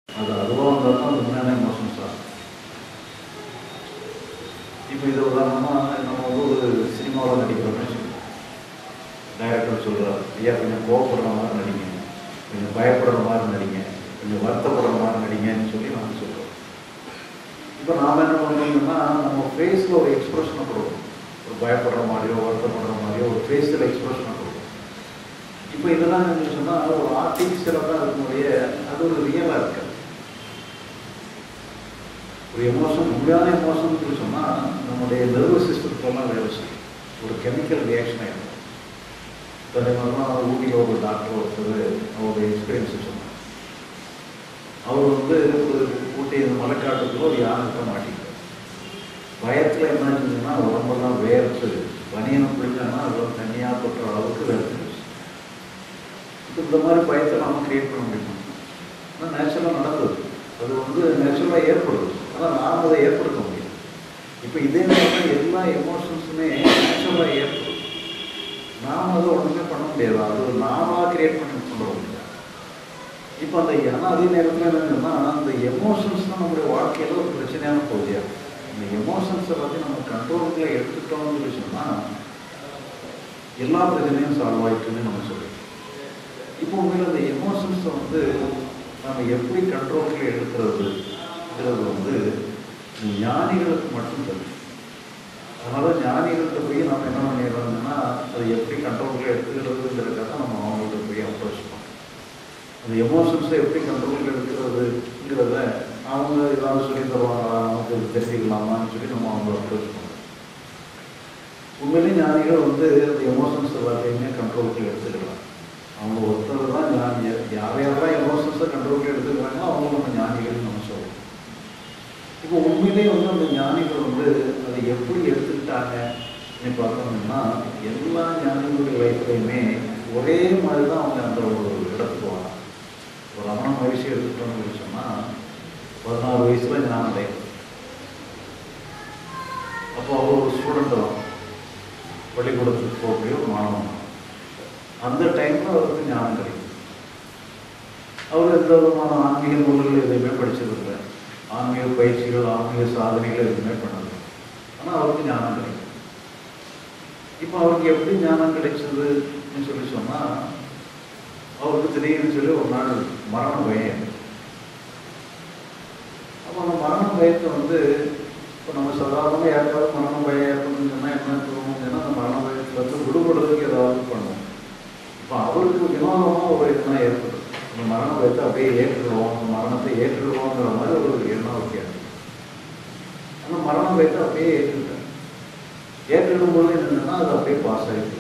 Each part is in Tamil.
அது அதுவாக இருந்தால் தான் அது உண்மையான எமோஷன்ஸ் ஆகும் இப்போ இது உதாரணமாக நம்ம வந்து ஒரு சினிமாவில் நடிக்கிறோம்னு வச்சுக்கோங்க டைரக்டர் சொல்கிறார் ஐயா கொஞ்சம் கோவப்படுற மாதிரி நடிங்க கொஞ்சம் பயப்படுற மாதிரி நடிங்க கொஞ்சம் வருத்தப்படுற மாதிரி நடிங்கன்னு சொல்லி நம்ம சொல்கிறோம் இப்போ நாம் என்ன பண்ணுறோம்னா நம்ம ஃபேஸில் ஒரு எக்ஸ்பிரஷனை கொடுக்கணும் ஒரு பயப்படுற மாதிரியோ வருத்தப்படுற மாதிரியோ ஒரு ஃபேஸில் எக்ஸ்பிரஷனை கொடுக்கணும் இப்போ இதெல்லாம் என்ன சொன்னால் ஒரு ஆர்டிஃபிஷியலாக தான் இருக்கக்கூடிய அது ஒரு ரியலாக இருக்காது ஒரு எமோஷன் உண்மையான எமோஷன் சொன்னால் நம்முடைய நர்வஸ் சிஸ்டத்துக்கெல்லாம் வேலை செய்யும் ஒரு கெமிக்கல் ரியாக்ஷன் ஆகிடும் அதே மாதிரிலாம் ஊட்டியில் ஒரு டாக்டர் ஒருத்தர் அவருடைய எக்ஸ்பீரியன்ஸ் சொன்னார் அவர் வந்து ஒரு ஊட்டி இந்த மலைக்காட்டுக்குள்ள ஒரு யானைக்கிட்ட மாட்டிக்கிட்டார் பயத்தில் என்ன செஞ்சதுன்னா உடம்பெல்லாம் வேர்த்து பனியனை பிடிச்சாங்கன்னா அதெல்லாம் தனியாக தொட்டுற அளவுக்கு வேர்த்துருச்சு இப்போ இந்த மாதிரி பயத்தை நம்ம கிரியேட் பண்ண முடியுமா ஆனால் நேச்சுரலாக நடந்தது அது வந்து நேச்சுரலாக ஏற்படுது ஆனால் நாம் அதை ஏற்படுத்த முடியும் இப்போ இதே மாதிரி எல்லா எமோஷன்ஸுமே நேச்சுரலாக ஏற்படும் நாம் அதை ஒன்றுமே பண்ண முடியாது அது நாமளாக கிரியேட் பண்ணி கொண்டு வர முடியாது இப்போ அந்த ஆனால் அதே நேரத்தில் என்னன்னா அந்த எமோஷன்ஸ் தான் நம்முடைய வாழ்க்கையில் ஒரு பிரச்சனையான பகுதியாக இந்த எமோஷன்ஸை பற்றி நம்ம கண்ட்ரோலுக்குள்ள எடுத்துட்டோம்னு சொல்லி சொன்னால் எல்லா பிரச்சனையும் சால்வ் ஆயிட்டுன்னு நம்ம சொல்லுவோம் இப்போ உண்மையில் அந்த எமோஷன்ஸை வந்து நம்ம எப்படி கண்ட்ரோலுக்குள்ள எடுக்கிறதுங்கிறது வந்து ஞானிகளுக்கு மட்டும் தெரியும் அதனால ஞானிகள்கிட்ட போய் நம்ம என்ன பண்ணிடுறோம்னா அது எப்படி கண்ட்ரோலுக்குள்ள எடுத்துக்கிறதுங்கிறதுக்காக நம்ம அவங்கள்ட்ட போய் அப்ரோச் பண்ணோம் அந்த எமோஷன்ஸை எப்படி கண்ட்ரோலுக்கு எடுக்கிறதுங்கிறத அவங்க ஏதாவது சொல்லி தருவாங்களா நமக்கு இது தெரிஞ்சுக்கலாமான்னு சொல்லி நம்ம அவங்கள அப்ரோச் பண்ணோம் உண்மையிலே ஞானிகள் வந்து அந்த எமோஷன்ஸ் எல்லாத்தையுமே கண்ட்ரோலுக்கு எடுத்துக்கலாம் அவங்க ஒருத்தர் தான் ஞானி யார் யாரெல்லாம் எமோஷன்ஸை கண்ட்ரோலுக்கு எடுத்துக்கிறாங்களோ அவங்க நம்ம ஞானிகள் நம்ம சொல்லுவோம் இப்போ உண்மையிலே வந்து அந்த ஞானிகள் வந்து அதை எப்படி எடுத்துக்கிட்டாங்க பார்த்தோம்னா எல்லா ஞானிகளுடைய லைஃப்லையுமே ஒரே மாதிரி தான் அவங்க அந்த ஒரு இடத்துக்கு வாங்க ஒரு ரமண மகிழ்ச்சி எடுத்துட்டோம்னு சொல்லி சொன்னால் பதினாறு வயசுல ஞானம் அடையும் அப்போ அவர் ஒரு ஸ்டூடெண்ட் தான் பள்ளிக்கூடத்துக்கு போகக்கூடிய ஒரு மாணவன் அந்த டைமில் அவருக்கு ஞானம் கிடைக்கும் அவர் எந்த விதமான ஆன்மீக நூல்கள் எதுவுமே படிச்சதில்லை ஆன்மீக பயிற்சிகள் ஆன்மீக சாதனைகள் எதுவுமே பண்ணது ஆனால் அவருக்கு ஞானம் கிடைக்கும் இப்போ அவருக்கு எப்படி ஞானம் கிடைச்சதுன்னு சொல்லி சொன்னால் அவருக்கு திடீர்னு சொல்லி ஒரு நாள் மரண பயம் அப்போ அந்த மரண பயத்தை வந்து இப்போ நம்ம சாதாரணமாக யாருக்காவது மரண பயம் ஏற்படுதுன்னு சொன்னால் என்ன தோணுங்கன்னா அந்த மரண பயத்தில் வந்து விடுபடுறதுக்கு ஏதாவது பண்ணுவோம் இப்போ அவருக்கு வினோதமாக ஒரு எண்ணம் ஏற்படுது அந்த மரண பயத்தை அப்படியே ஏற்றுடுவோம் அந்த மரணத்தை ஏற்றுடுவோங்கிற மாதிரி ஒரு எண்ணம் வைக்காது அந்த மரண பயத்தை அப்படியே ஏற்றுக்கிட்டார் ஏற்றிடும் போது என்னன்னா அது அப்படியே பாஸ் ஆகிடுது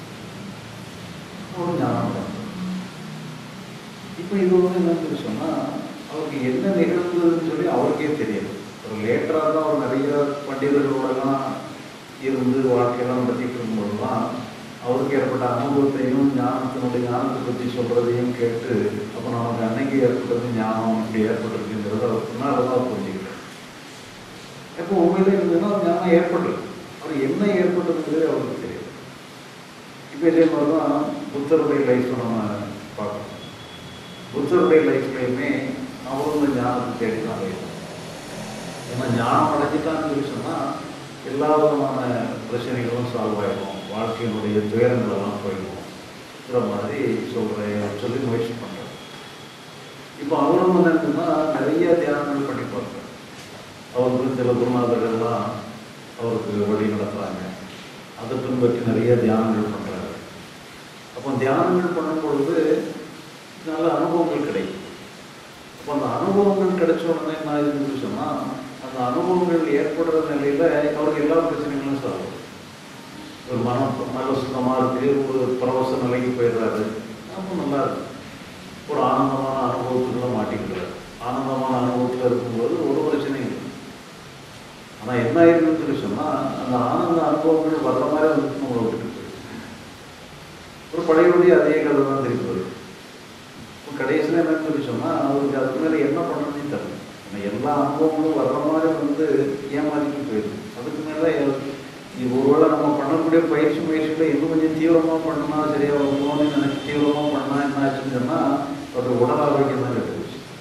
ஒரு ஞானம் தான் இப்போ இது வந்து என்னன்னு சொன்னால் அவருக்கு என்ன நிகழ்ந்ததுன்னு சொல்லி அவருக்கே தெரியாது ஒரு லேட்டராக தான் அவர் நிறைய பண்டிதர்களோடலாம் இருந்து வாழ்க்கையெல்லாம் நடத்திட்டு இருக்கும்போதுலாம் அவருக்கு ஏற்பட்ட அனுபவத்தையும் ஞானத்தினுடைய ஞானத்தை பற்றி சொல்கிறதையும் கேட்டு அப்போ நமக்கு அன்னைக்கு ஏற்பட்டது ஞானம் இப்படி ஏற்பட்டிருக்குங்கிறது அவர் பின்னால் தான் அவர் புரிஞ்சுக்கிட்டார் இப்போ உண்மையிலே இருந்ததுன்னா ஞானம் ஏற்பட்டிருக்கு அவர் என்ன ஏற்பட்டதுங்கிறது அவருக்கு தெரியும் இப்போ இதே மாதிரி தான் புத்தருடைய லைஃப்பை நம்ம பார்க்கணும் புத்தருடைய லைஃப்லையுமே அவரும் இந்த ஞானத்தை தேடி தான் அடையணும் ஏன்னா ஞானம் அடைஞ்சிட்டான்னு சொல்லி சொன்னால் எல்லா விதமான பிரச்சனைகளும் சால்வ் ஆகிடும் வாழ்க்கையினுடைய துயரங்களெல்லாம் போயிடும்ங்கிற மாதிரி சொல்கிற சொல்லி முயற்சி பண்ணுறேன் இப்போ அவரும் வந்து என்னன்னா நிறைய தியானங்கள் பண்ணி பார்க்குறேன் அவருக்கு சில குருநாதர்கள்லாம் அவருக்கு வழி நடத்துகிறாங்க அதை பின்பற்றி நிறைய தியானங்கள் பண்ணுறாரு அப்போ தியானங்கள் பண்ணும் பொழுது நல்ல அனுபவங்கள் கிடைக்கும் அப்போ அந்த அனுபவங்கள் கிடைச்ச உடனே என்ன ஆகுதுன்னு சொன்னால் அந்த அனுபவங்கள் ஏற்படுற நிலையில் அவருக்கு எல்லா பிரச்சனைகளும் சாகும் ஒரு மனம் நல்ல சுத்தமாக இருக்கு ஒரு பரவச நிலைக்கு போயிடுறாரு அப்போ நல்லா இருக்கு ஒரு ஆனந்தமான அனுபவத்துக்குள்ள மாட்டிக்கிறாரு ஆனந்தமான அனுபவத்தில் இருக்கும்போது ஒரு பிரச்சனையும் இல்லை ஆனால் என்ன ஆயிருக்குன்னு சொல்லி சொன்னால் அந்த ஆனந்த அனுபவங்கள் வர்ற மாதிரி வந்து நம்மளை விட்டுட்டு போயிடுது ஒரு பழையபடி அதே கதை தான் திருப்பி வருது இப்போ கடைசியில் என்னன்னு சொல்லி சொன்னால் அவருக்கு அதுக்கு மேலே என்ன பண்ணுறதுன்னு தெரியல ஏன்னா எல்லா அனுபவங்களும் வர்ற மாதிரி வந்து ஏமாற்றிட்டு போயிடுது அதுக்கு மேலே இது ஒருவேளை நம்ம பண்ணக்கூடிய பயிற்சி முயற்சியில் இன்னும் கொஞ்சம் தீவிரமாக பண்ணா சரியாக வருமோன்னு நினைச்சு தீவிரமாக பண்ணால் என்ன ஆச்சுன்னு சொன்னால் அவருடைய உடல் ஆரோக்கியம் தான் கெட்டு போச்சு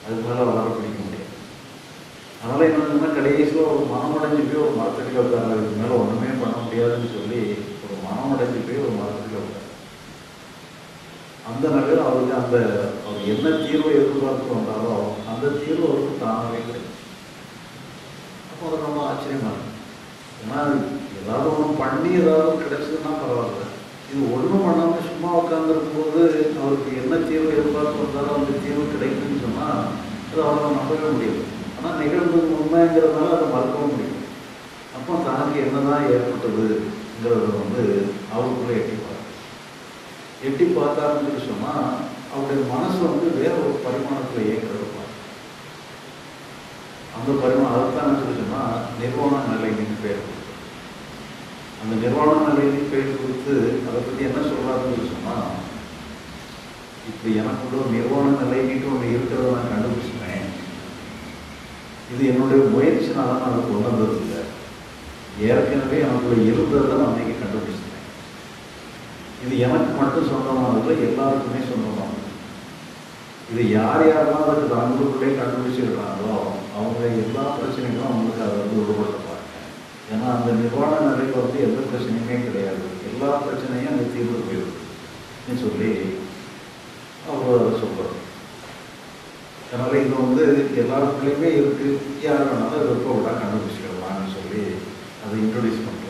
அதுக்கு மேலே அவரால் பிடிக்க முடியாது அதனால் என்னன்னா கடைசியில் ஒரு மனமடைஞ்சு போய் ஒரு மரத்தடியில் உட்கார்ந்து அதுக்கு மேலே ஒன்றுமே பண்ண முடியாதுன்னு சொல்லி ஒரு மனமடைஞ்சு போய் ஒரு மரத்தடியில் உட்கார் அந்த நிலையில் அவருக்கு அந்த அவர் என்ன தீர்வை எதிர்பார்த்து வந்தாலோ அந்த தீர்வு அவருக்கு தானாகவே கிடைக்கும் அப்போ அது ரொம்ப ஆச்சரியமா இருக்கு ஏன்னா ஏதாவது ஒன்று பண்ணி ஏதாவது கிடைச்சதுன்னா பரவாயில்ல இது ஒன்றும் பண்ணாமல் சும்மா உட்காந்துருக்கும் போது அவருக்கு என்ன தீர்வு எதிர்பார்த்து வந்தாலும் அந்த தீர்வு கிடைக்குன்னு சொன்னால் அது அவரால் நம்பவே முடியும் ஆனால் நிகழ்வு உண்மைங்கிறதுனால அதை மறுக்கவும் முடியும் அப்போ தனக்கு என்னதான் ஏற்பட்டதுங்கிறத வந்து அவருக்குள்ளே எட்டி பார்த்தார் எட்டி பார்த்தாருன்னு சொல்லி சொன்னால் அவருடைய மனசு வந்து வேற ஒரு பரிமாணத்தில் இயங்குறது பார்த்தார். அந்த பரிமாணம் அதைத்தான் சொல்லி சொன்னால் நிர்வாண நிலைன்னு பேர் கொடுத்தார். அந்த நிர்வாண நிலைன்னு பேர் கொடுத்து அதை பற்றி என்ன சொல்கிறாருன்னு சொல்லி சொன்னால் இப்படி எனக்குள்ள ஒரு நிர்வாண நிலைன்னுட்டு ஒன்று இருக்கிறத நான் கண்டுபிடிச்சிட்டேன் இது என்னுடைய முயற்சினால நான் அதை கொண்டு வந்தது இல்லை ஏற்கனவே எனக்குள்ள இருந்ததை நான் அன்னைக்கு கண்டுபிடிச்சிட்டேன் இது எனக்கு மட்டும் சொந்தமானது எல்லாருக்குமே சொந்தமானது இது யார் யாரெல்லாம் அதுக்கு தங்களுக்குள்ளே கண்டுபிடிச்சிருக்காங்களோ அவங்க எல்லா பிரச்சனைகளும் அவங்களுக்கு அதை வந்து விடுபடுத்த பாருங்க ஏன்னா அந்த நிர்வாண நிலையில் வந்து எந்த பிரச்சனையுமே கிடையாது எல்லா பிரச்சனையும் அந்த தீர்வு போயிடுது சொல்லி அவர் அதை சொல்றாரு அதனால இது வந்து எல்லாருக்குள்ளேயுமே இருக்கு யார் வேணாலும் அதை விருப்பப்பட்டா கண்டுபிடிச்சிடலாம்னு சொல்லி அதை இன்ட்ரடியூஸ் பண்றாரு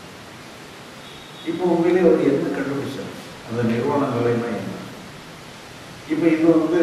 இப்போ உண்மையிலே அவர் என்ன கண்டுபிடிச்சார் அந்த நிர்வாண நிலைமை என்ன இப்போ இது வந்து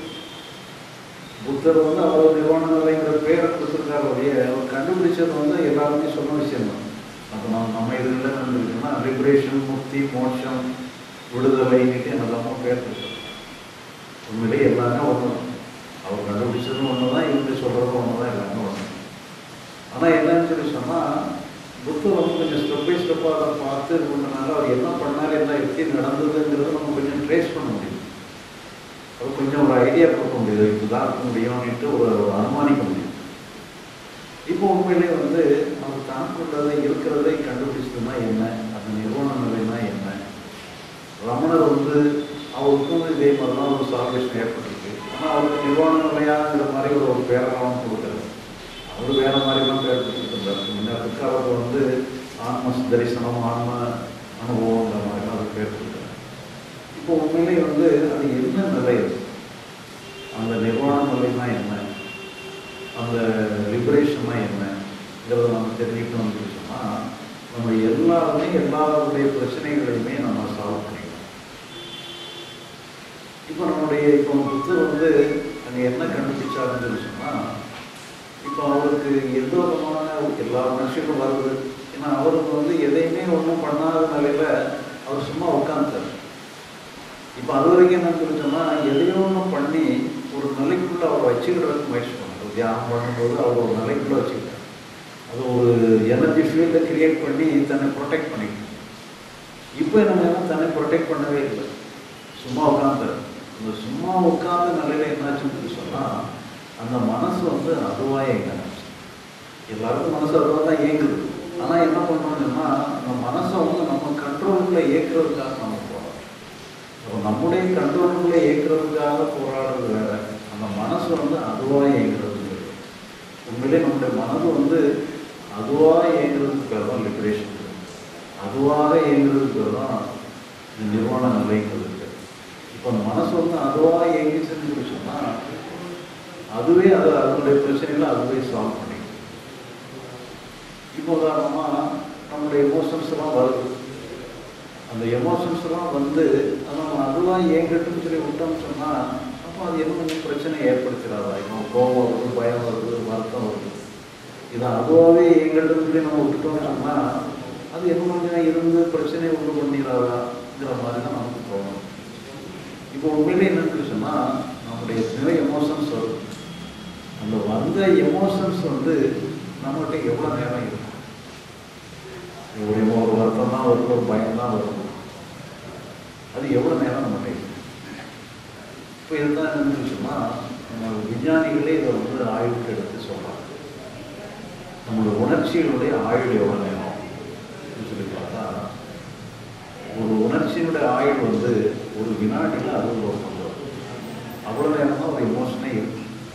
புத்தர் வந்து அவர் நிர்வாண நிலைங்கிற பேரை கொடுத்துருக்காரு ஒழிய அவர் கண்டுபிடிச்சது வந்து எல்லாருமே சொன்ன விஷயம் தான் அப்போ நம்ம நம்ம இதில் இருந்துருக்குன்னா லிபரேஷன் முக்தி மோட்சம் விடுதலைன்னுட்டு என்னெல்லாமோ பேர் கொடுத்துருக்கோம் உண்மையிலே எல்லாமே ஒன்று தான் அவர் கண்டுபிடிச்சதும் ஒன்று தான் இவங்க சொல்கிறதும் ஒன்று தான் எல்லாமே ஒன்று ஆனால் என்னன்னு சொல்லி சொன்னால் புத்தர் வந்து கொஞ்சம் ஸ்டெப் பை ஸ்டெப்பாக அதை பார்த்து இது பண்ணனால அவர் என்ன பண்ணார் என்ன எப்படி நடந்ததுங்கிறத நம்ம கொஞ்சம் ட்ரேஸ் பண்ண முடியும் அது கொஞ்சம் ஒரு ஐடியா கொடுக்க முடியுது இப்படிதான் இருக்க முடியும்னுட்டு ஒரு ஒரு அனுமானிக்க முடியும் இப்போ உண்மையிலே வந்து அவர் தனக்குள்ளதை இருக்கிறதை கண்டுபிடிச்சதுன்னா என்ன அந்த நிறுவன நிலைனா என்ன ரமணர் வந்து அவருக்கும் இதே மாதிரி தான் ஒரு சால்வேஷன் ஏற்பட்டிருக்கு ஆனால் அவருக்கு நிர்வாண நிலையாங்கிற மாதிரி ஒரு ஒரு பேரெல்லாம் கொடுக்குறது அவர் வேற மாதிரி தான் பேர் கொடுத்துருந்தார் முன்ன பிற்காலத்தில் வந்து ஆன்ம தரிசனம் ஆன்ம அனுபவங்கிற மாதிரிலாம் அவர் பேர் கொடுக்குறாரு இப்போ உண்மையிலே வந்து அது என்ன நிலை அது அந்த நிர்வாண நிலைனா என்ன அந்த லிபரேஷன்னா என்னங்கிறத நம்ம தெரிஞ்சுக்கணும்னு சொல்லி சொன்னால் நம்ம எல்லாருமே எல்லாருடைய பிரச்சனைகளையுமே நம்ம சால்வ் பண்ணிக்கலாம் இப்போ நம்முடைய இப்போ புத்தர் வந்து அங்கே என்ன கண்டுபிடிச்சாருன்னு சொல்லி சொன்னால் இப்போ அவருக்கு எந்த விதமான எல்லா மனுஷங்களும் வருது ஏன்னா அவருக்கு வந்து எதையுமே ஒன்றும் பண்ணாத நிலையில அவர் சும்மா உட்காந்துட்டார் இப்போ அது வரைக்கும் என்ன சொல்லி சொன்னால் எதையோ ஒன்று பண்ணி ஒரு நிலைக்குள்ள அவர் வச்சுக்கிறதுக்கு முயற்சி பண்ணார் தியானம் பண்ணும்போது அவர் ஒரு நிலைக்குள்ள வச்சுக்கிட்டார் அது ஒரு எனர்ஜி ஃபீல்டை கிரியேட் பண்ணி தன்னை ப்ரொடெக்ட் பண்ணிக்கிட்டார் இப்போ என்ன தன்னை ப்ரொடெக்ட் பண்ணவே இல்லை சும்மா உட்காந்துட்டார் அந்த சும்மா உட்கார்ந்த நிலையில என்னாச்சுன்னு சொல்லி சொன்னால் அந்த மனசு வந்து அதுவாக இயங்க எல்லாருக்கும் மனசு அதுவாக தான் இயங்குது ஆனால் என்ன பண்ணணும்னா அந்த மனசை வந்து நம்ம கண்ட்ரோலுக்குள்ள இயக்குறதுக்காக நம்ம போகிறோம் அப்போ நம்முடைய கண்ட்ரோலுக்குள்ள இயக்குறதுக்காக போராடுறது வேற அந்த மனசு வந்து அதுவாக இயங்குறது வேற. உண்மையிலே நம்முடைய மனது வந்து அதுவாக இயங்குறதுக்கு பேர் தான் லிபரேஷன் அதுவாக இயங்குறதுக்கு பேர் தான் இந்த நிர்வாண நிலைங்கிறது பேர். இப்போ அந்த மனசு வந்து அதுவாக இயங்கிச்சுன்னு சொல்லி சொன்னால் அதுவே அது அதனுடைய பிரச்சனைகளை அதுவே சால்வ் பண்ணிக்கும் இப்போ உதாரணமாக நம்முடைய எமோஷன்ஸ் எல்லாம் வருது அந்த எமோஷன்ஸ் எல்லாம் வந்து அதை நம்ம அதுவாக இயங்கட்டும்னு சொல்லி விட்டோம்னு சொன்னால் அப்போ அது என்ன கொஞ்சம் பிரச்சனை ஏற்படுத்திடாதா இப்போ கோபம் வருது பயம் வருது வருத்தம் வருது இதை அதுவாகவே இயங்கட்டும்னு சொல்லி நம்ம விட்டுட்டோம்னு சொன்னால் அது என்ன கொஞ்சம் இருந்து பிரச்சனையை உண்டு பண்ணிடாதாங்கிற மாதிரி தான் நமக்கு தோணும் இப்போ உண்மையிலே என்னன்னு சொன்னால் நம்முடைய நிறைய எமோஷன்ஸ் வருது அந்த வந்த எமோஷன்ஸ் வந்து நம்மகிட்ட எவ்வளோ நேரம் இருக்கும் ஒரு ஒரு வருத்தம் தான் வருது ஒரு பயம் தான் வருது அது எவ்வளோ நேரம் நம்மகிட்ட இருக்கு இப்போ இதுதான் என்னன்னு சொன்னால் நம்ம விஞ்ஞானிகளே இதை வந்து ஆய்வுக்கு எடுத்து சொல்கிறாங்க நம்மளோட உணர்ச்சிகளுடைய ஆயுள் எவ்வளோ நேரம் அப்படின்னு சொல்லி பார்த்தா ஒரு உணர்ச்சியினுடைய ஆயுள் வந்து ஒரு வினாடியில் அறுபது வருஷம் வரும் அவ்வளோ நேரம் தான் ஒரு எமோஷனே இருக்கு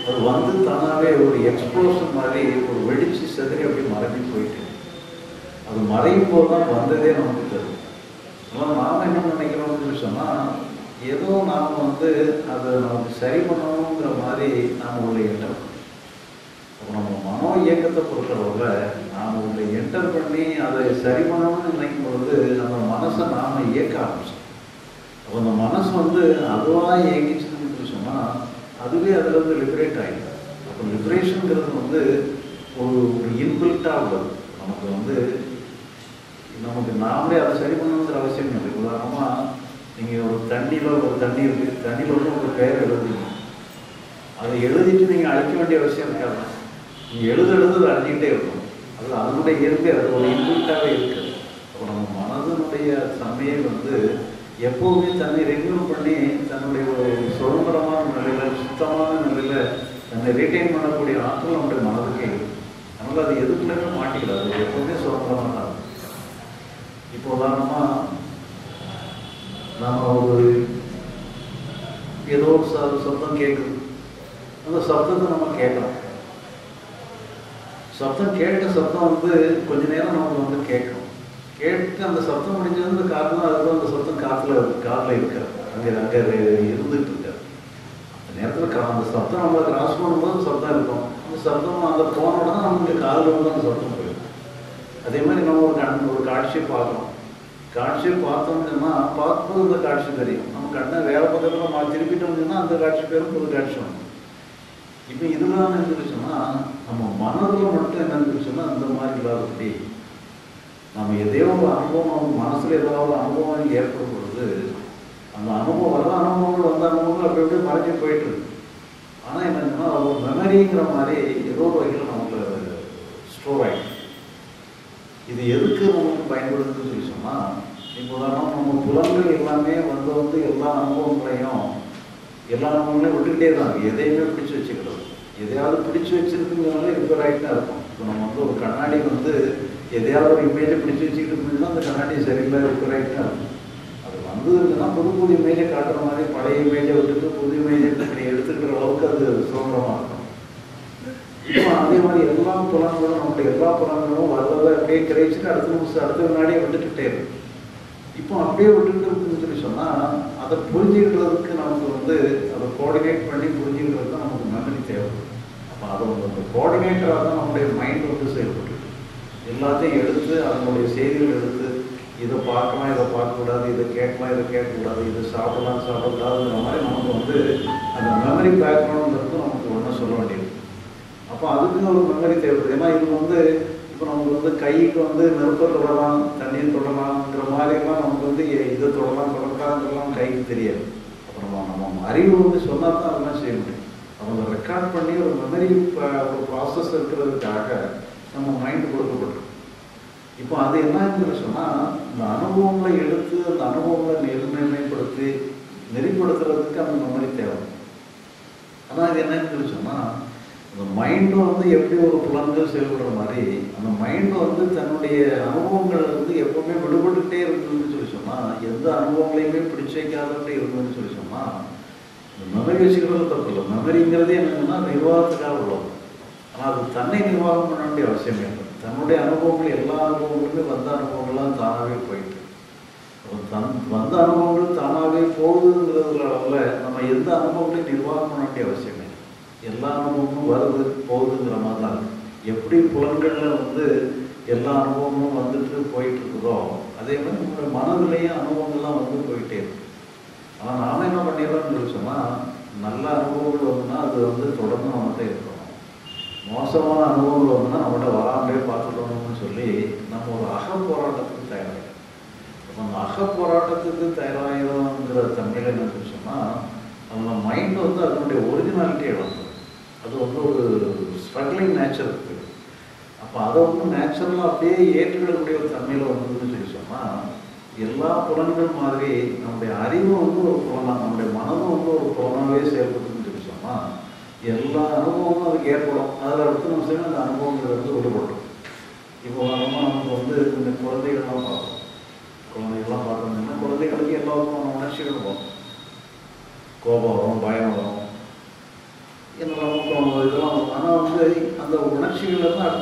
அது வந்து தானாகவே ஒரு எக்ஸ்ப்ளோஷன் மாதிரி ஒரு வெடிச்சு செதறி அப்படியே மறைஞ்சு போயிட்டு அது மறையும் போது தான் வந்ததே நமக்கு தெரியும் ஆனால் நாம் என்ன நினைக்கிறோம்னு சொன்னால் ஏதோ நாம் வந்து அதை நமக்கு சரி பண்ணணுங்கிற மாதிரி நாம் உள்ள எண்ணம் அப்போ நம்ம மனோ இயக்கத்தை பொறுத்தளவில் நாம் உள்ள என்டர் பண்ணி அதை சரி பண்ணணும்னு நினைக்கும் பொழுது அந்த மனசை நாம் இயக்க ஆரம்பிச்சோம் அப்போ அந்த மனசு வந்து அதுவாக இயங்கிச்சுன்னு சொன்னால் அதுவே அதுலேருந்து லிபரேட் ஆகிடும் அப்போ லிபரேஷனுங்கிறது வந்து ஒரு ஒரு இன்பில்ட்டாக உள்ளது நமக்கு வந்து நமக்கு நாமளே அதை சரி பண்ணணுங்கிற அவசியம் இல்லை உதாரணமாக நீங்கள் ஒரு தண்ணியில் ஒரு தண்ணி இருக்குது தண்ணியில் வந்து ஒரு பெயர் எழுதுறீங்க அதை எழுதிட்டு நீங்கள் அழிக்க வேண்டிய அவசியம் இருக்காது நீங்கள் எழுத எழுத அதை அழிஞ்சிக்கிட்டே இருக்கும் அது அதனுடைய இயற்கை அது ஒரு இன்பில்ட்டாகவே இருக்குது அப்போ நம்ம மனதனுடைய தன்மையை வந்து எப்போவுமே தன்னை ரெனியூ பண்ணி தன்னுடைய ஒரு சுதந்திரமான நிலையில் சுத்தமான நிலையில் தன்னை ரீட்டைன் பண்ணக்கூடிய ஆற்றல் நம்முடைய மனதுக்கே இருக்கு அதனால் அது எதுக்குள்ளேயுமே மாட்டிக்கிறாது அது எப்போவுமே சுதந்திரமாக தான் இருக்கும். இப்போ உதாரணமாக நம்ம ஒரு ஏதோ ஒரு ச- சத்தம் கேட்குது அந்த சத்தத்தை நம்ம கேட்கலாம் சத்தம் கேட்ட சத்தம் வந்து கொஞ்ச நேரம் நமக்கு வந்து கேட்கும் கேட்டு அந்த சத்தம் முடிஞ்சது அந்த காரணம் அதுதான் அந்த சத்தம் காற்றுல காதில் இருக்காது அங்கே அங்கே இருந்துட்டு இருக்காது அந்த நேரத்தில் கா அந்த சத்தம் நம்ம கிராஸ் பண்ணும்போது சத்தம் இருக்கும் அந்த சத்தம் அந்த போனோட தான் நமக்கு காதில் வந்து அந்த சத்தம் போயிடும் அதே மாதிரி நம்ம ஒரு கண் ஒரு காட்சியை பார்க்குறோம் காட்சியை பார்த்தோம்னா பார்க்கும்போது அந்த காட்சி தெரியும் நம்ம கண்ணை வேற பக்கத்தில் நம்ம திருப்பிட்டோம்னா அந்த காட்சி பேரும் புது காட்சி வரும் இப்போ இதெல்லாம் என்ன சொன்னால் நம்ம மனதில் மட்டும் என்ன சொன்னால் அந்த மாதிரி இல்லாதபடி நம்ம எதையோ ஒரு அனுபவம் மனசில் ஏதாவது அனுபவம் ஏற்படும் பொழுது அந்த அனுபவம் வர அனுபவங்கள் வந்த அனுபவங்கள் அப்படி அப்படியே மறைஞ்சு போயிட்டு இருக்கு ஆனால் என்னன்னா ஒரு மெமரிங்கிற மாதிரி ஏதோ ஒரு வகையில் நமக்கு ஸ்டோர் ஆகிடும் இது எதுக்கு நமக்கு பயன்படுதுன்னு சொல்லி சொன்னால் இப்போ உதாரணம் நம்ம புலன்கள் எல்லாமே வந்து வந்து எல்லா அனுபவங்களையும் எல்லா அனுபவங்களையும் விட்டுக்கிட்டே தான் எதையுமே பிடிச்சு வச்சுக்கிறது எதையாவது பிடிச்சு வச்சிருக்குங்கிறனால ரிப்பேர் ஆகிட்டு தான் இருக்கும் இப்போ நம்ம வந்து ஒரு கண்ணாடி வந்து எதையாவது ஒரு இமேஜை பிடிச்சு வச்சுக்கிட்டு இருந்ததுன்னா அந்த கண்ணாடி சரியில்லை ரிப்பேர் ஆகிட்டு தான் இருக்கும் அது வந்ததுன்னா புது புது இமேஜை காட்டுற மாதிரி பழைய இமேஜை விட்டுட்டு புது இமேஜை இப்படி எடுத்துக்கிற அளவுக்கு அது சுதந்திரமாக இருக்கும் இப்போ அதே மாதிரி எல்லா புலன்களும் நம்முடைய எல்லா புலன்களும் வர்றதை அப்படியே கிரகிச்சுட்டு அடுத்த நிமிஷம் அடுத்த வினாடியே விட்டுக்கிட்டே இருக்கும் இப்போ அப்படியே விட்டுட்டு இருக்குன்னு சொல்லி சொன்னால் அதை புரிஞ்சுக்கிறதுக்கு நமக்கு வந்து அதை கோஆர்டினேட் பண்ணி புரிஞ்சுக்கிறதுக்கு தான் நமக்கு மெமரி தேவைப்படும் அப்போ அதை வந்து அந்த கோஆர்டினேட்டராக தான் நம்முடைய மைண்ட் வந்து செயல்பட்டு எல்லாத்தையும் எடுத்து அதனுடைய செய்திகள் எடுத்து இதை பார்க்கலாம் இதை பார்க்கக்கூடாது இதை கேட்கலாம் இதை கேட்கக்கூடாது இதை சாப்பிடலாம் சாப்பிடக்கூடாதுங்கிற மாதிரி நமக்கு வந்து அந்த மெமரி பேக்ரவுண்ட்ங்கிறது நமக்கு ஒன்றும் சொல்ல வேண்டியது அப்போ அதுக்குன்னு ஒரு மெமரி தேவைப்படுது ஏன்னா இது வந்து இப்போ நமக்கு வந்து கைக்கு வந்து நெருப்பை தொடலாம் தண்ணியை தொடலாம்ங்கிற மாதிரிலாம் நமக்கு வந்து எ- இதை தொடலாம் தொடக்கூடாதுலாம் கைக்கு தெரியாது அப்புறம் நம்ம அறிவு வந்து சொன்னா தான் அதெல்லாம் செய்ய முடியும் அவங்க ரெக்கார்ட் பண்ணி ஒரு மெமரி ஒரு ப்ராசஸ் இருக்கிறதுக்காக நம்ம மைண்ட் கொடுக்கப்பட்டிருக்கு இப்போ அது என்னன்னு சொன்னால் இந்த அனுபவங்களை எடுத்து அந்த அனுபவங்களை நிர்ணயப்படுத்தி நெறிப்படுத்துறதுக்கு அந்த மெமரி தேவை ஆனால் இது என்னன்னு சொன்னால் அந்த மைண்டும் வந்து எப்படி ஒரு புலன்கள் செயல்படுற மாதிரி அந்த மைண்ட் வந்து தன்னுடைய அனுபவங்கள் வந்து எப்பவுமே விடுபட்டுக்கிட்டே இருந்ததுன்னு சொல்லி சொன்னால் எந்த அனுபவங்களையுமே பிடிச்சு வைக்காதபடி இருந்ததுன்னு சொல்லி சொன்னால் இந்த மெமரி வச்சுக்கிறது தப்பு இல்லை மெமரிங்கிறதே என்னன்னா நிர்வாகத்துக்காக உள்ளது ஆனால் அது தன்னை நிர்வாகம் பண்ண வேண்டிய அவசியம் இல்லை தன்னுடைய அனுபவங்கள் எல்லா அனுபவங்களுமே வந்த அனுபவங்கள்லாம் தானாகவே போயிட்டு அப்ப தன் வந்த அனுபவங்கள் தானாகவே போகுதுங்கிறதுல அளவில் நம்ம எந்த அனுபவங்களையும் நிர்வாகம் பண்ண வேண்டிய அவசியம் இல்லை எல்லா அனுபவமும் வருது போகுதுங்கிற மாதிரி தான் இருக்கு. எப்படி புலன்களில் வந்து எல்லா அனுபவமும் வந்துட்டு போயிட்டு இருக்குதோ அதே மாதிரி நம்மளுடைய மனதிலையும் அனுபவங்கள்லாம் வந்து போயிட்டே இருக்கு ஆனால் நாம என்ன பண்ணிடுறோம்னு சொல்லி சொன்னால் நல்ல அனுபவங்கள் வந்துன்னா அது வந்து தொடர்ந்து நம்மகிட்ட இருக்கணும் மோசமான அனுபவங்கள் வந்துன்னா நம்மகிட்ட வராமலே பார்த்துட்டோம்னு சொல்லி நம்ம ஒரு அக போராட்டத்துக்கு தயாராகிடும் அப்போ அந்த அக போராட்டத்துக்கு தயாராகிறோங்கிற தன்மையில் என்ன சொல்லி சொன்னால் நம்ம மைண்ட் வந்து அதனுடைய ஒரிஜினாலிட்டி இழந்தது அது வந்து ஒரு ஸ்ட்ரகிளிங் நேச்சர் இருக்குது அப்போ அதை வந்து நேச்சுரலாக அப்படியே ஏற்றுக்கிடக்கூடிய ஒரு தன்மையில் வந்ததுன்னு சொல்லி சொன்னால் எல்லா புலன்கள் மாதிரி நம்முடைய அறிவு வந்து ஒரு புலனா நம்முடைய மனதும் வந்து ஒரு புலனாகவே செயல்படுதுன்னு சொல்லி சொன்னால் எல்லா அனுபவமும் அதுக்கு ஏற்படும் அதில் அடுத்து நம்ம செய்யணும் அந்த அனுபவங்கள் வந்து விடுபடும் இப்போ நம்ம நமக்கு வந்து இந்த குழந்தைகள்லாம் பார்ப்போம் குழந்தைகள்லாம் பார்த்தோம்னா குழந்தைகளுக்கு எல்லா விதமான உணர்ச்சிகளும் வரும் கோபம் வரும் பயம் வரும் என்னெல்லாம்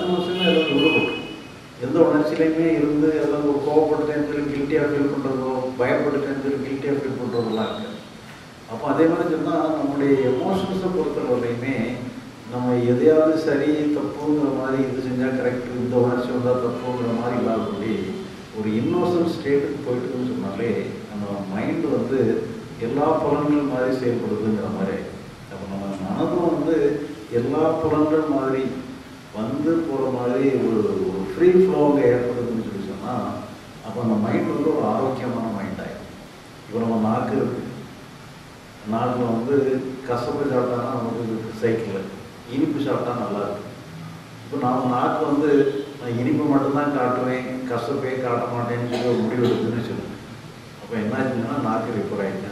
நிமிஷமே எல்லாம் விடுபடும் எந்த உணர்ச்சியிலையுமே இருந்து எல்லாம் ஒரு கோவப்பட்டுட்டேன்னு சொல்லி கில்ட்டியாக ஃபீல் பண்ணுறதோ பயப்பட்டுட்டேன்னு சொல்லி கில்ட்டியாக ஃபீல் பண்ணுறதெல்லாம் இருக்குது அப்போ அதே மாதிரி சொன்னால் நம்முடைய எமோஷன்ஸை பொறுத்தவரையுமே நம்ம எதையாவது சரி தப்புங்கிற மாதிரி இது செஞ்சால் கரெக்ட் இந்த உணர்ச்சி வந்தால் தப்புங்கிற மாதிரி இல்லாதபடி ஒரு இன்னோசன்ட் ஸ்டேட்டுக்கு போயிட்டுன்னு சொன்னாலே நம்ம மைண்டு வந்து எல்லா புலன்கள் மாதிரி செயல்படுதுங்கிற மாதிரி அப்போ நம்ம மனதும் வந்து எல்லா புலன்கள் மாதிரி வந்து போகிற மாதிரி ஒரு ஒரு ஃப்ரீ ஃப்ளோங்க ஏற்படுதுன்னு சொல்லி சொன்னால் அப்போ அந்த மைண்ட் வந்து ஒரு ஆரோக்கியமான மைண்ட் ஆகிடும் இப்போ நம்ம நாக்கு இருக்கு நாக்கில் வந்து கசப்பு சாப்பிட்டானா நமக்கு சைக்கிள் இனிப்பு சாப்பிட்டா நல்லா இருக்கு இப்போ நாம் நாக்கு வந்து நான் இனிப்பு மட்டும்தான் காட்டுவேன் கசப்பே காட்ட மாட்டேன்னு சொல்லி ஒரு முடிவு எடுக்குதுன்னு சொல்லுங்க அப்போ என்னாச்சுன்னா நாக்கு ரிப்பேர் ஆகிட்டா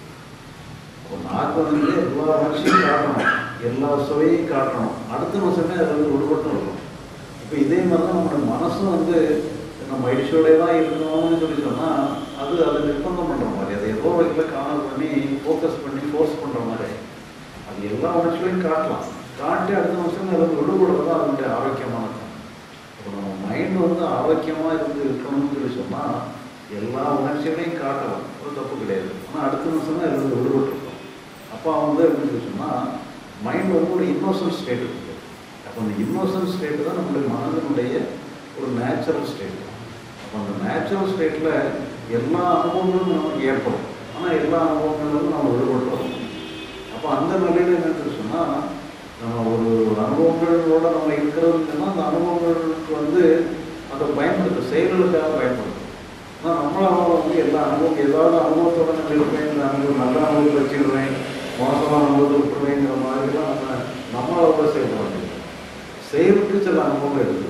அப்போ நாக்கு வந்து எல்லா உணர்ச்சியும் காட்டணும் எல்லா சுவையும் காட்டணும் அடுத்த நிமிஷமே அது வந்து விடுபட்டு இருக்கும் இப்போ இதே மாதிரி தான் நம்மளோட மனசும் வந்து நம்ம மகிழ்ச்சியோடய தான் இருக்கணும்னு சொல்லி சொன்னால் அது அதை நிர்பந்தம் பண்ணுற மாதிரி அதை ஏதோ வகையில் காணல் பண்ணி ஃபோக்கஸ் பண்ணி ஃபோர்ஸ் பண்ணுற மாதிரி அது எல்லா உணர்ச்சிகளையும் காட்டலாம் காட்டி அடுத்த நிமிஷம் அதை விடுபடுறது தான் அதனுடைய ஆரோக்கியமானது இப்போ நம்ம மைண்ட் வந்து ஆரோக்கியமாக இருந்து இருக்கணும்னு சொல்லி சொன்னால் எல்லா உணர்ச்சிகளையும் காட்டலாம் ஒரு தப்பு கிடையாது ஆனால் அடுத்த நிமிஷம் தான் இருந்து விடுபட்டுருக்கோம் அப்போ வந்து எப்படின்னு சொல்லி சொன்னால் மைண்ட் வந்து ஒரு இன்னோசன்ட் ஸ்டேட் இருக்குது அப்போ அந்த இன்னோசன்ட் ஸ்டேட் தான் நம்மளுடைய மனதினுடைய ஒரு நேச்சுரல் ஸ்டேட் அப்போ அந்த நேச்சுரல் ஸ்டேட்டில் எல்லா அனுபவங்களும் நமக்கு ஏற்படும் ஆனால் எல்லா அனுபவங்களிலும் நம்ம விடுபட்டுறோம் அப்போ அந்த நிலையில் என்னன்னு சொன்னால் நம்ம ஒரு அனுபவங்களோட நம்ம இருக்கிறதுன்னு சொன்னால் அந்த அனுபவங்களுக்கு வந்து அதை பயன்படுத்த செயல்களுக்காக பயன்படுத்தும் ஆனால் நம்மளால வந்து எல்லா அனுபவம் ஏதாவது அனுபவத்தோட நம்ம இருப்பேன் இந்த அனுபவம் நல்ல அனுபவத்தை வச்சுருவேன் மோசமான அனுபவத்தை விட்டுருவேங்கிற மாதிரிலாம் நம்ம நம்மளால செயல்பட முடியும் செயலுக்கு சில அனுபவங்கள் இருக்குது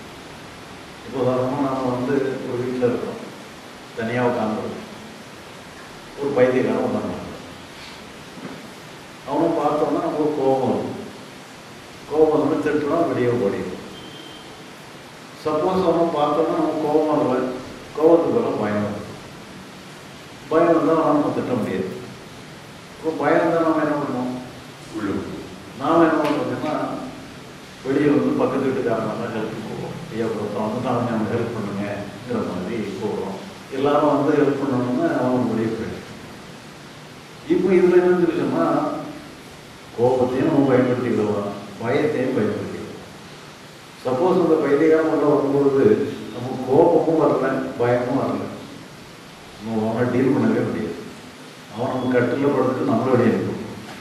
இப்போ உதாரணமாக நாம் வந்து ஒரு வீட்டில் இருக்கிறோம் தனியாக உட்காந்துருக்கோம் ஒரு பைத்தியக்காரன் உட்காந்து அவனை பார்த்தோன்னா நமக்கு கோபம் வரும் கோபம் வந்து திட்டுறான் வெளியே ஓடிடும் சப்போஸ் அவனை பார்த்தோன்னா நம்ம கோபம் வரல கோபத்துக்கு வர பயம் வரும் பயம் வந்தால் நம்ம திட்ட முடியாது இப்போ பயம் இருந்தால் நம்ம என்ன பண்ணணும் உள்ளுக்கு நாம் என்ன பண்ணுறோம்னா வெளியே வந்து பக்கத்து வீட்டுக்காரங்க ஹெல்ப் போடுவோம் ஐயா ஒருத்தன் வந்து நான் நம்ம ஹெல்ப் பண்ணுங்கிற மாதிரி போடுறோம் எல்லாரும் வந்து ஹெல்ப் பண்ணணும்னு அவன் முடிவு போயிடும் இப்போ இதில் என்னன்னு சொல்லி சொன்னால் கோபத்தையும் நம்ம பயன்படுத்திக்கிறோம் பயத்தையும் பயன்படுத்திக்கிறோம் சப்போஸ் அந்த பைத்தியகாரம் உள்ள வரும்பொழுது நமக்கு கோபமும் வரல பயமும் வரல நம்ம அவனை டீல் பண்ணவே முடியாது அவன் நம்ம கட்டில் படுத்துட்டு நம்மள வெளியே இருக்கும்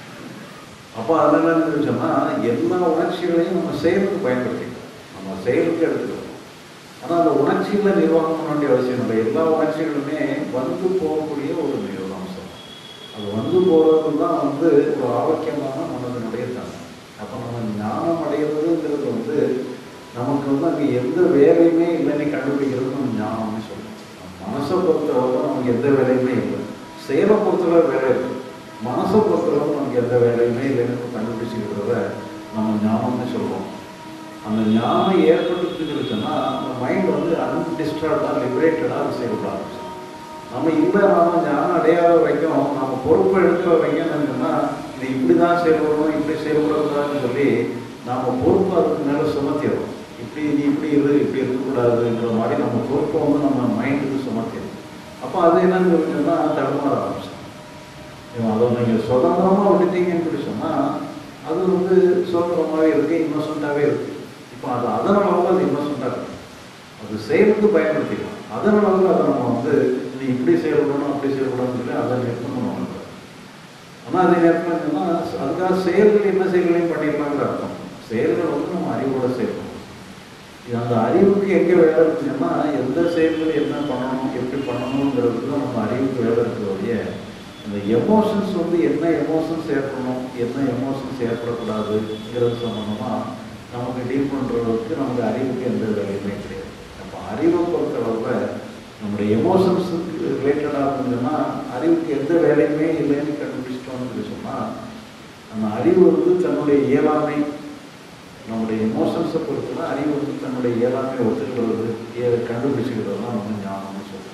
அப்போ அதில் என்ன சொன்னால் எல்லா உணர்ச்சிகளையும் நம்ம செயலுக்கு பயன்படுத்திக்கிறோம் நம்ம செயலுக்கு எடுத்துக்கிறோம் ஆனால் அந்த உணர்ச்சிகளை நிர்வாகம் பண்ண வேண்டிய அவசியம் இல்லை எல்லா உணர்ச்சிகளுமே வந்து போகக்கூடிய ஒரு நிகழ்வு அம்சம் அது வந்து போகிறது தான் வந்து ஒரு ஆரோக்கியமான மனதினுடைய தன்மை அப்போ நம்ம ஞானம் அடைகிறதுங்கிறது வந்து நமக்கு வந்து அங்கே எந்த வேலையுமே இல்லைன்னு கண்டுபிடிக்கிறது நம்ம ஞானம்னு சொல்லுவோம் மனசை பொறுத்தளவு நமக்கு எந்த வேலையுமே இல்லை செயலை பொறுத்தளவு வேலை இருக்கு மனசை பொறுத்தளவு நமக்கு எந்த வேலையுமே இல்லைன்னு கண்டுபிடிச்சிக்கிறத நம்ம ஞானம்னு சொல்லுவோம் அந்த ஞானம் ஏற்பட்டுச்சுன்னு சொன்னால் அந்த மைண்ட் வந்து அன்டிஸ்டர்ப்டாக லிபரேட்டடாக அது செயல்பட ஆரம்பிச்சிடும் நம்ம இல்லை நாம ஞானம் அடையாத வரைக்கும் நம்ம பொறுப்பு எடுக்கிற வரைக்கும் என்னன்னா இது இப்படி தான் செயல்படணும் இப்படி செயல்படக்கூடாதுன்னு சொல்லி நாம பொறுப்பு அதுக்கு மேலே சுமத்திடுறோம் இப்படி நீ இப்படி இரு இப்படி இருக்கக்கூடாதுங்கிற மாதிரி நம்ம பொறுப்பை வந்து நம்ம மைண்டுக்கு சுமத்திடும் அப்போ அது என்னன்னு சொல்லிட்டோம்னா தடுமாற ஆரம்பிச்சிடும் அதை நீங்கள் சுதந்திரமாக விட்டுட்டீங்கன்னு சொல்லி சொன்னால் அது வந்து சுதந்திரமாகவே இருக்குது இன்னோசண்ட்டாகவே இருக்குது இப்போ அது அதனால அது இன்னோசண்ட்டாக இருக்குது அது செயலுக்கு பயன்படுத்திக்கலாம் அதனால அதை நம்ம வந்து நீ இப்படி செயல்படணும் அப்படி செயல்படணும்னு சொல்லி அதை நிறுத்தம் பண்ணுவாங்க ஆனால் அதே நேரத்தில் என்னன்னா அதுக்காக செயல்கள் என்ன செயல்களையும் பண்ணிடலாங்கிற அர்த்தம் செயல்கள் வந்து நம்ம அறிவோட செயல்படும் இது அந்த அறிவுக்கு எங்கே வேலை இருக்குன்னா எந்த செயல்கள் என்ன பண்ணணும் எப்படி பண்ணணுங்கிறது தான் நம்ம அறிவுக்கு வேலை இருக்கிறோடைய அந்த எமோஷன்ஸ் வந்து என்ன எமோஷன்ஸ் ஏற்படணும் என்ன எமோஷன்ஸ் ஏற்படக்கூடாதுங்கிறது சம்மந்தமாக நமக்கு டீல் பண்ணுறதுக்கு நமக்கு அறிவுக்கு எந்த வேலையுமே கிடையாது அப்போ அறிவை பொறுத்தளவில் நம்முடைய எமோஷன்ஸுக்கு ரிலேட்டடாக இருந்ததுன்னா அறிவுக்கு எந்த வேலையுமே இல்லைன்னு கண்டுபிடிச்சிட்டோம்னு சொல்லி சொன்னால் அந்த அறிவு வந்து தன்னுடைய இயலாமை நம்முடைய எமோஷன்ஸை பொறுத்துனா அறிவு வந்து தன்னுடைய இயலாமை ஒத்துக்கிறது ஏ கண்டுபிடிச்சிக்கிறது தான் வந்து ஞானம்னு சொல்லுவோம்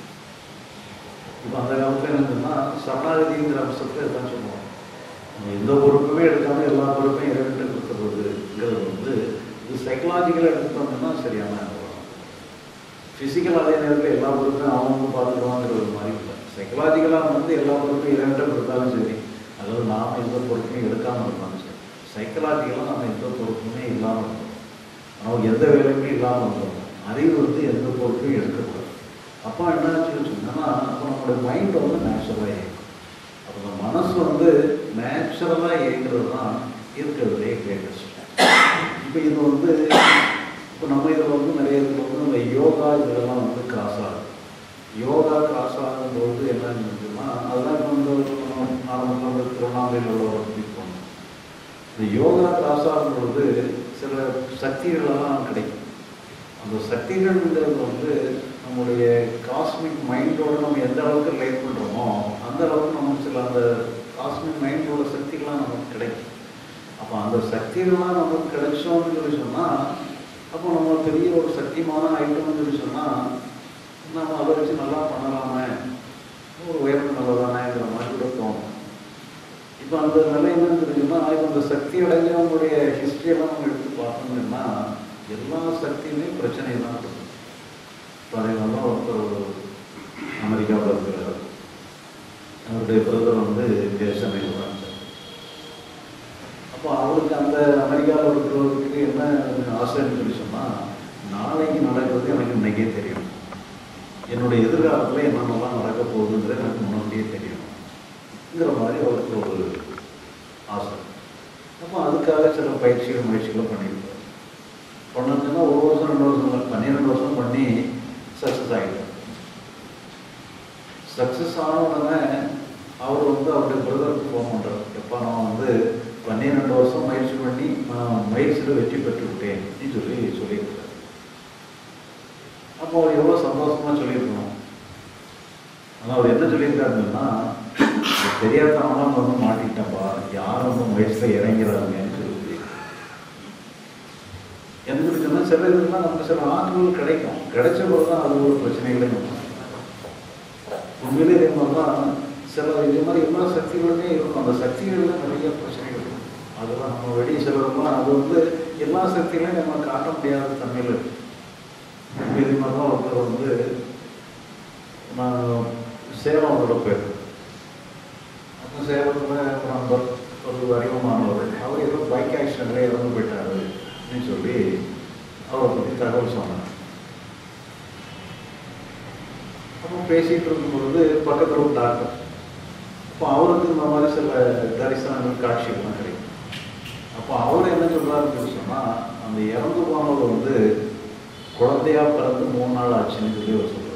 இப்போ அந்த காலத்தில் என்னன்னா சரணாகதிங்கிற அம்சத்தை தான் சொல்லுவாங்க நம்ம எந்த பொறுப்புமே எடுக்காமல் எல்லா பொறுப்பையும் இறைவன்ட்டு கொடுத்துறதுங்கிறது வந்து இது சைக்கலாஜிக்கலாக எடுத்துட்டோம்னா சரியான ஃபிசிக்கல் அதே நேரத்தில் எல்லா பொருட்களும் அவங்க பார்த்துக்குவாங்கிற ஒரு மாதிரி இல்லை சைக்கலாஜிக்கலாக வந்து எல்லா பொருட்களும் இறைவன்ட்ட கொடுத்தாலும் சரி அதாவது நாம் எந்த பொருட்களையும் எடுக்காமல் இருந்தாலும் சரி சைக்கலாஜிக்கலாக நம்ம எந்த பொருட்களுமே இல்லாமல் இருந்தோம் நமக்கு எந்த வேலையுமே இல்லாமல் இருந்தோம் அறிவு வந்து எந்த பொருட்களையும் எடுக்கக்கூடாது அப்போ என்னாச்சுன்னு சொன்னோம்னா அப்போ நம்மளுடைய மைண்ட் வந்து நேச்சுரலாக இயங்கும் அப்போ இந்த மனசு வந்து நேச்சுரலாக இயங்குறது தான் இருக்கிறதுலே கிரேட்டஸ்ட் இப்போ இது வந்து இப்போ நம்ம இதில் வந்து நிறைய இதில் வந்து இந்த யோகா இதெல்லாம் வந்து கிராஸ் ஆகுது யோகா கிராஸ் ஆகும்போது என்னன்னு இருக்குன்னா அதெல்லாம் இப்போ வந்து ஆரம்பத்தில் வந்து திருவண்ணாமலையில் உள்ள ஒரு போகணும் இந்த யோகா கிராஸ் ஆகும்பொழுது சில சக்திகளெல்லாம் கிடைக்கும் அந்த சக்திகள்ங்கிறது வந்து நம்முடைய காஸ்மிக் மைண்டோட நம்ம எந்த அளவுக்கு லைட் பண்ணுறோமோ அந்த அளவுக்கு நமக்கு சில அந்த காஸ்மிக் மைண்டோட சக்திகள்லாம் நமக்கு கிடைக்கும் அப்போ அந்த சக்திகள்லாம் நமக்கு கிடைச்சோம்னு சொல்லி சொன்னால் அப்போ நம்ம பெரிய ஒரு சக்திமான ஐட்டம்னு சொல்லி சொன்னால் நம்ம அதை வச்சு நல்லா பண்ணலாமே ஒரு உயர்வு நல்லதானேங்கிற மாதிரி கூட தோணும் இப்போ அந்த நிலை என்னன்னு தெரிஞ்சுன்னா இப்போ அந்த சக்தி அடைஞ்சவங்களுடைய ஹிஸ்ட்ரியெல்லாம் நம்ம எடுத்து பார்த்தோம்னா எல்லா சக்தியுமே பிரச்சனை தான் இருக்கும் இப்போ அதே மாதிரி தான் ஒருத்தர் அமெரிக்காவில் இருக்கிறார் அவருடைய பிரதர் வந்து சென்னையில் தான் அப்போ அவருக்கு அந்த அமெரிக்காவில் இருக்கிறவருக்கு என்ன ஆசைன்னு சொல்லி சொன்னால் நாளைக்கு நடக்கிறது எனக்கு இன்னைக்கே தெரியும் என்னுடைய எதிர்காலத்தில் என்னென்னலாம் நடக்க போகுதுங்கிறது எனக்கு முன்னாடியே தெரியும்ங்கிற மாதிரி அவருக்கு ஒரு ஆசை அப்போ அதுக்காக சில பயிற்சிகள் முயற்சிகளும் பண்ணியிருக்காரு பண்ணதுன்னா ஒரு வருஷம் ரெண்டு வருஷம் இல்லை பன்னிரெண்டு வருஷம் பண்ணி சக்ஸஸ் ஆகிட்டார் சக்ஸஸ் ஆன உடனே அவர் வந்து அவருடைய பிரதருக்கு ஃபோன் பண்ணுறார் எப்போ நான் வந்து பன்னிரெண்டு வருஷம் முயற்சி பண்ணி நான் முயற்சியில் வெற்றி பெற்று விட்டேன் சொல்லி சொல்லியிருக்காரு அப்போ அவர் எவ்வளோ சந்தோஷமாக சொல்லியிருக்கணும் ஆனால் அவர் என்ன சொல்லியிருக்காருன்னா தெரியாதவங்களாம் வந்து மாட்டிக்கிட்டப்பா யாரும் வந்து முயற்சியில் இறங்கிறாங்கன்னு சொல்லி எனக்கு சொன்னால் சில இதெல்லாம் நமக்கு சில ஆற்றல் கிடைக்கும் கிடைச்ச போது தான் அது ஒரு பிரச்சனைகளே உண்மையிலே இதே மாதிரி தான் சில இதே மாதிரி எல்லா சக்திகளுமே இருக்கும் அந்த சக்திகளில் நிறைய பிரச்சனைகள் இருக்கும் அதெல்லாம் நம்ம வெளியே செல்வதெல்லாம் அது வந்து எல்லா சக்திகளையும் நம்ம காட்ட முடியாத தன்மையில் இருக்கு இதே மாதிரி தான் ஒருத்தர் வந்து நான் சேலமோட போயிருக்கேன் அப்போ சேலத்தில் நண்பர் ஒரு அறிமுகமானவர் அவர் ஏதோ பைக் ஆக்சிடென்ட்ல இறந்து போயிட்டாரு அப்படின்னு சொல்லி அவரை பற்றி தகவல் சொன்னார் அப்போ பேசிகிட்டு இருக்கும்பொழுது பக்கத்தில் ஒரு டாக்டர் அப்போ அவருக்கு இந்த மாதிரி சில தரிசனங்கள் காட்சிகள்லாம் கிடைக்கும் அப்போ அவர் என்ன சொல்கிறாருன்னு சொன்னால் அந்த இறந்து போனவர் வந்து குழந்தையா பிறந்து மூணு நாள் ஆச்சுன்னு சொல்லி அவர் சொல்கிறார்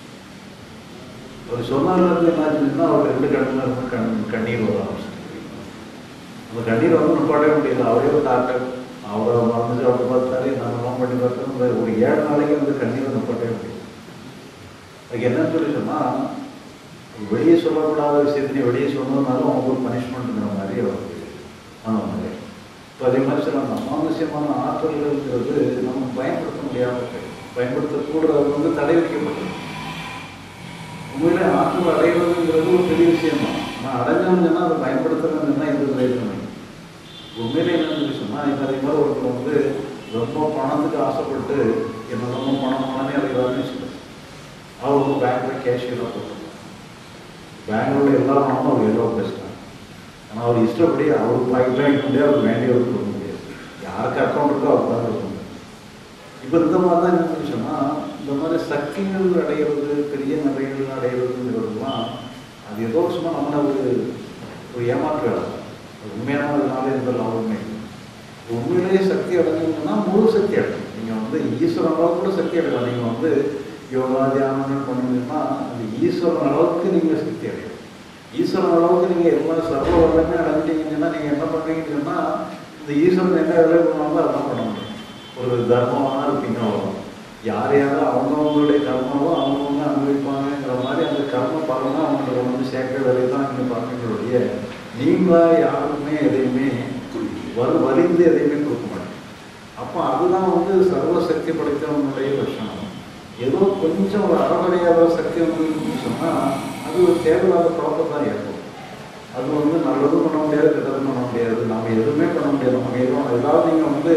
அவர் சொன்னார்லேருந்து என்ன ஆச்சுன்னா அவர் ரெண்டு கண்ணில் இருந்து கண் கண்ணீர் வர ஆரம்பிச்சிட்டு அந்த கண்ணீர் வந்து நிப்பாடவே முடியல அவரே ஒரு டாக்டர் அவரை மறந்துச்சு அவர் பார்த்தாரு நாங்களாம் பண்ணி பார்த்தோம் ஒரு ஏழு நாளைக்கு வந்து கண்ணீரை நிப்பாட்டவே முடியல அதுக்கு என்னன்னு சொல்லி சொன்னால் வெளியே சொல்லக்கூடாத விஷயத்தை வெளியே சொன்னதுனாலும் அவங்க ஒரு பனிஷ்மெண்ட்டுங்கிற மாதிரி அவருக்கு அந்த மாதிரி இப்போ அதே மாதிரி சில அமானுஷ்யமான ஆற்றல்கள்ங்கிறது நம்ம பயன்படுத்த முடியாமல் பயன்படுத்தக்கூடாது வந்து தடை வைக்கப்பட்டது உண்மையிலே ஆற்றல் அடைவதுங்கிறது ஒரு பெரிய விஷயம் தான் ஆனால் அடைஞ்சோம்னா அதை பயன்படுத்துறதுன்னா இது பிரயோஜனம் உண்மையிலே என்னன்னு சொன்னால் இப்போ அதே மாதிரி ஒருத்தர் வந்து ரொம்ப பணத்துக்கு ஆசைப்பட்டு என்னென்னமோ பணம் பணமே அடைவாருன்னு வச்சுக்கோங்க அவர் வந்து பேங்க்கில் கேஷியராக போட்டுருக்காங்க பேங்களூரில் எல்லா பணமும் அவர் எல்லோ பேசுகிறாங்க ஆனால் அவர் இஷ்டப்படி அவர் பாக்கெட்லாம் எடுக்க முடியாது அவர் வேண்டியவருக்கு கொடுக்க முடியாது யாருக்கு அக்கௌண்ட் இருக்கோ அவர் தான் கொடுக்க முடியும் இப்போ இந்த மாதிரி தான் என்ன சொன்னால் இந்த மாதிரி சக்திகள் அடையிறது பெரிய நிறைகள் அடையிறதுங்கிறதுலாம் அது ஏதோ சும்மா நம்மளை ஒரு ஒரு ஏமாற்று வேலை அது உண்மையானதுனால எந்த லாபமே இல்லை உண்மையிலேயே சக்தி அடைஞ்சீங்கன்னா முழு சக்தி அடையும் நீங்கள் வந்து ஈஸ்வரன் அளவுக்கு கூட சக்தி அடையலாம் நீங்கள் வந்து யோகா தியானங்கள் பண்ணீங்கன்னா அந்த ஈஸ்வரன் அளவுக்கு நீங்கள் சக்தி அடையும் ஈஸ்வரன் அளவுக்கு நீங்கள் எல்லா சர்வ வல்லமே அடைஞ்சிட்டீங்கன்னா நீங்கள் என்ன பண்ணுறீங்கன்னு சொன்னால் இந்த ஈஸ்வரன் என்ன வேலை பண்ணாலும் அதான் பண்ண முடியும் ஒரு தர்மமாக இருப்பீங்க அவ்வளோ யார் யாரும் அவங்கவுங்களுடைய கர்மாவோ அவங்கவுங்க அனுபவிப்பாங்கங்கிற மாதிரி அந்த கர்ம பலனா அவங்களை வந்து சேர்க்கிற வேலையை தான் நீங்கள் பார்க்கக்கூடிய நீங்களாக யாருக்குமே எதையுமே வரு வலிந்து எதையுமே கொடுக்க மாட்டேன் அப்போ அதுதான் வந்து சர்வசக்தி படைத்தவனுடைய லட்சணம் ஏதோ கொஞ்சம் ஒரு அறமறையாத சக்தி வந்து சொன்னால் அது ஒரு தேவையில்லாத குழப்பம் தான் ஏற்படும் அது வந்து நல்லதும் பண்ண முடியாது கெட்டதும் பண்ண முடியாது நம்ம எதுவுமே பண்ண முடியாது நமக்கு எதுவும் ஏதாவது நீங்கள் வந்து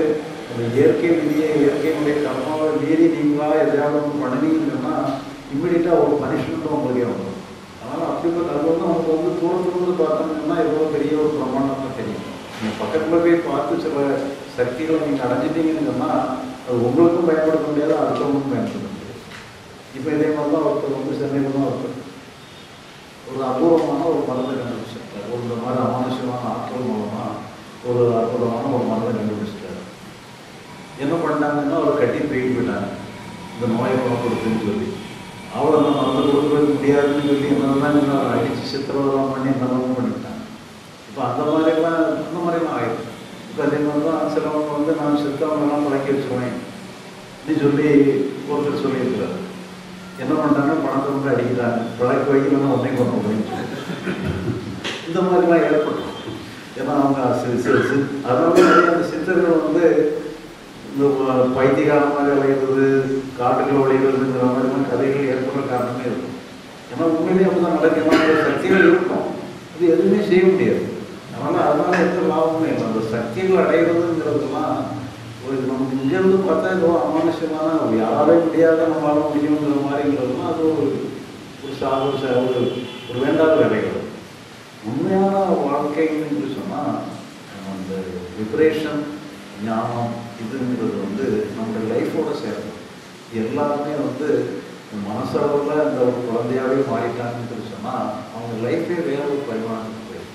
அந்த இயற்கை விதியை இயற்கையினுடைய கர்மாவை மீறி நீங்களா எதையாவது ஒன்று பண்ணினீங்கன்னா இம்மிடியட்டாக ஒரு பனிஷ்மெண்ட்டும் உங்களுக்கே வந்துடும் அதனால் அப்படிப்பட்ட அது வந்து அவங்க வந்து தூரத்துலேருந்து பார்த்தோம்னா எவ்வளோ பெரிய ஒரு பிரமாண்டமாக தெரியும் நீங்கள் பக்கத்தில் போய் பார்த்து சில சக்திகளை நீங்கள் அடைஞ்சிட்டீங்கன்னு சொன்னால் அது உங்களுக்கும் பயன்படுத்த முடியாது அடுத்தவங்களுக்கும் பயன்படுத்த முடியாது இப்போ இதே மாதிரி தான் ஒருத்தர் வந்து சென்னையில் தான் ஒருத்தர் ஒரு அபூர்வமான ஒரு மருந்தை கண்டுபிடிச்சிருக்காரு ஒரு இந்த மாதிரி அமானுஷமான ஆற்றல் மூலமாக ஒரு அற்புதமான ஒரு மருந்தை கண்டுபிடிச்சிருக்காரு என்ன பண்ணாங்கன்னா அவர் கட்டி தூக்கிட்டு போயிட்டாங்க இந்த நோயை குணப்படுத்துன்னு சொல்லி அவர் அந்த மருந்து கொடுக்கறது முடியாதுன்னு சொல்லி என்னெல்லாம் நீங்கள் அடித்து சித்திரவதம் பண்ணி என்னெல்லாம் பண்ணிட்டாங்க இப்போ அந்த மாதிரிலாம் அந்த மாதிரிலாம் ஆயிடுச்சு இப்போ அதே மாதிரி தான் சிலவங்க வந்து நான் சித்தவங்கெல்லாம் பழக்கி வச்சுருவேன் நீ சொல்லி ஒருத்தர் சொல்லியிருக்கிறாரு என்ன பண்ணுறாங்க பணத்தை வந்து அடிக்கிறாங்க பழக்க வைக்கலன்னா உடனே கொண்டு அப்படின்னு சொல்லி இந்த மாதிரிலாம் ஏற்படும் ஏன்னா அவங்க சி- சி- சி- அதனால நிறைய அந்த சித்தர்கள் வந்து இந்த ப- பைத்தியகாரம் மாதிரி அலைகிறது காட்டுகள் ஒழிகிறதுங்கிற மாதிரிலாம் கதைகள் ஏற்படுற காரணமே இருக்கும் ஏன்னா உண்மையிலேயே அப்படிதான் நடக்கும் ஏன்னா அந்த சக்திகள் இருக்கும் அது எதுவுமே செய்ய முடியாது அதனால அதனால எந்த லாபமும் இல்லை அந்த சக்திகள் அடைகிறதுங்கிறதுலாம் ஒரு நமக்கு இங்கேருந்து பார்த்தா ஏதோ அமானுஷமான யாராலே முடியாத நம்மளால முடியுங்கிற மாதிரிங்கிறதுலாம் அது ஒரு ஒரு சா ஒரு ச- ஒரு ஒரு வேண்டாத வேலைகள் உண்மையான வாழ்க்கைன்னு சொன்னால் அந்த விப்ரேஷன் ஞானம் இதுங்கிறது வந்து நம்மளுடைய லைஃபோட சேர்ந்து எல்லாருமே வந்து மனசளவில் இந்த ஒரு குழந்தையாவே மாறிட்டாங்கன்னு சொன்னால் அவங்க லைஃபே வேற ஒரு பரிமாணத்துக்கு போயிடும்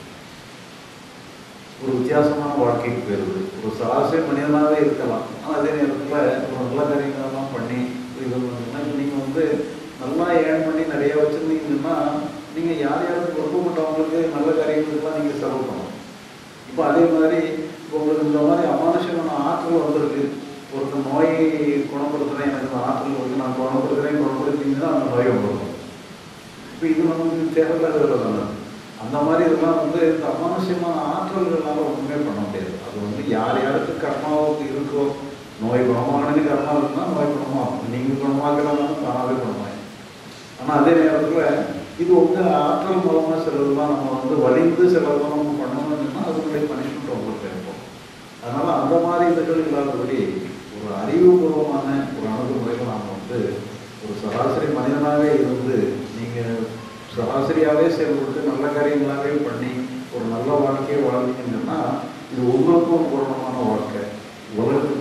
ஒரு வித்தியாசமான வாழ்க்கைக்கு போயிடுது ஒரு சராசரி மனிதனாகவே இருக்கலாம் ஆனால் அதே நேரத்தில் ஒரு நல்ல காரியங்களெல்லாம் பண்ணி இது பண்ணீங்கன்னா இப்போ நீங்கள் வந்து நல்லா ஏர்ன் பண்ணி நிறைய வச்சுருந்தீங்கன்னா நீங்கள் யார் யாருக்கு விருப்பப்பட்டவங்களுக்கு நல்ல காரியங்களுக்கெல்லாம் நீங்கள் செலவு பண்ணணும் இப்போ அதே மாதிரி இப்போ உங்களுக்கு இந்த மாதிரி அமானுஷமான ஆற்றல் வந்திருக்கு ஒருத்தர் நோயை குணப்படுத்துகிறேன் எனக்கு இந்த ஆற்றல் வந்து நான் குணப்படுத்துகிறேன் குணப்படுத்திங்கன்னா அந்த நோயை வந்துடும் இப்போ இது நமக்கு தேவையில்லாத வேலை தானே அந்த மாதிரி இதெல்லாம் வந்து இந்த அமானுஷ்யமான ஆற்றல்களால ஒன்றுமே பண்ண முடியாது அது வந்து யார் யாருக்கு கர்மாவுக்கு இருக்கோ நோய் குணமாகணுன்னு கர்மா இருக்குன்னா நோய் குணமாகும் நீங்கள் குணமாக்குறாங்கன்னு தானாகவே குணமாகும் ஆனால் அதே நேரத்தில் இது வந்து ஆற்றல் மூலமாக சிலதெல்லாம் நம்ம வந்து வலிந்து சிலதெல்லாம் நம்ம பண்ணணும்னா அதனுடைய பனிஷ்மெண்ட் உங்களுக்கு இருக்கும் அதனால அந்த மாதிரி இதுகள் இல்லாதபடி ஒரு அறிவுபூர்வமான ஒரு அணுகுமுறையில் நாம் வந்து ஒரு சராசரி மனிதனாகவே இருந்து நீங்கள் சராசரியாகவே செயல்பட்டு நல்ல காரியங்களாகவே பண்ணி ஒரு நல்ல வாழ்க்கையை வாழ்ந்தீங்கன்னா இது உங்களுக்கும் ஒரு பூரணமான வாழ்க்கை உலகத்துக்கு